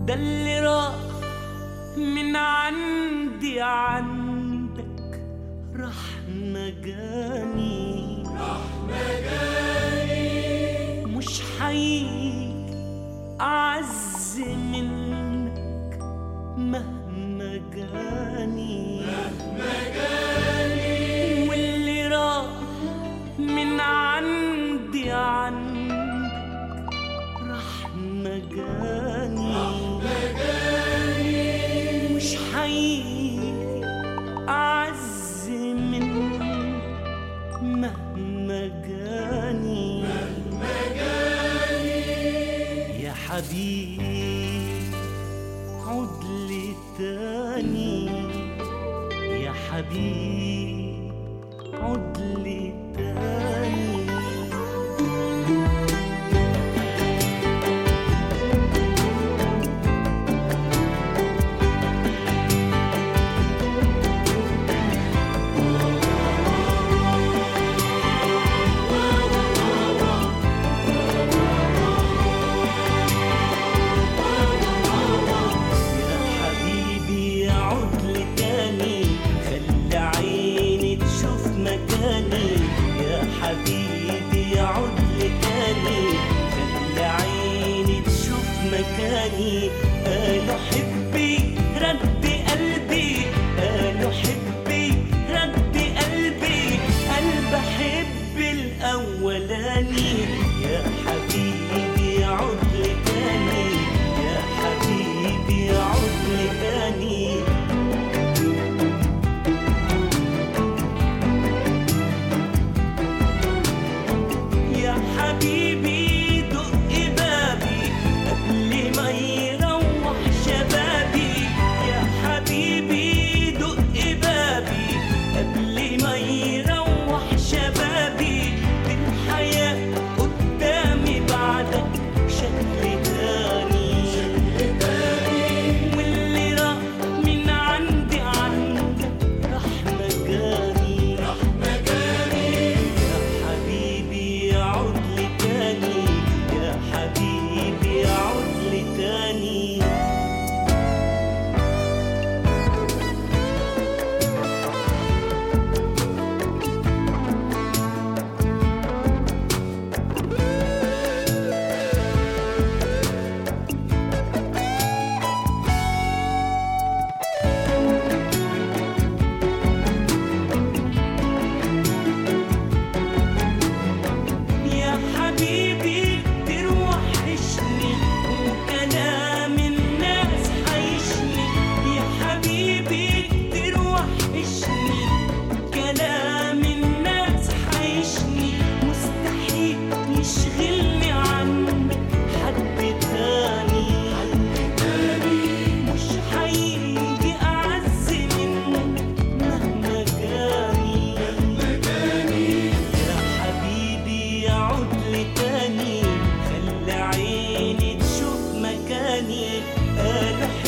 ده اللي راح من عندي عندك راح مجاني راح مجاني مش حقيقي أعز منك مهما جاني مهما جاني واللي راح من عندي عندك راح مجاني مش حقيقي أعز منك مهما جاني يا حبيبي عد لي تاني يا حبيبي عد لي تاني يا حبيبي عد لي تاني خلي عيني تشوف مكاني يا حبيبي عد لي تاني خلي عيني تشوف مكاني قالوا حبي رد قلبي قالوا حبي رد قلبي قلب حب الأولاني يا حبيبي عد لي تاني يا حبيبي عد لي تاني يا حبيبي دق بابي قبل ما يروح شبابي يا حبيبي دق بابي قبل ما يروح شبابي الحياة قدامي بعدك شكل تاني واللي راح من عندي عندك راح مجاني يا حبيبي عد لي تاني يا حبيبي عد لي تاني يا حبيبي تروحشني وكلام الناس حيشني يا حبيبي تروحشني كلام الناس حيشني مستحيل يشغلني عنك حد تاني مش هيجي أعز منك مهما جاني يا حبيبي عد لي تاني خلي عيني تشوف مكاني انا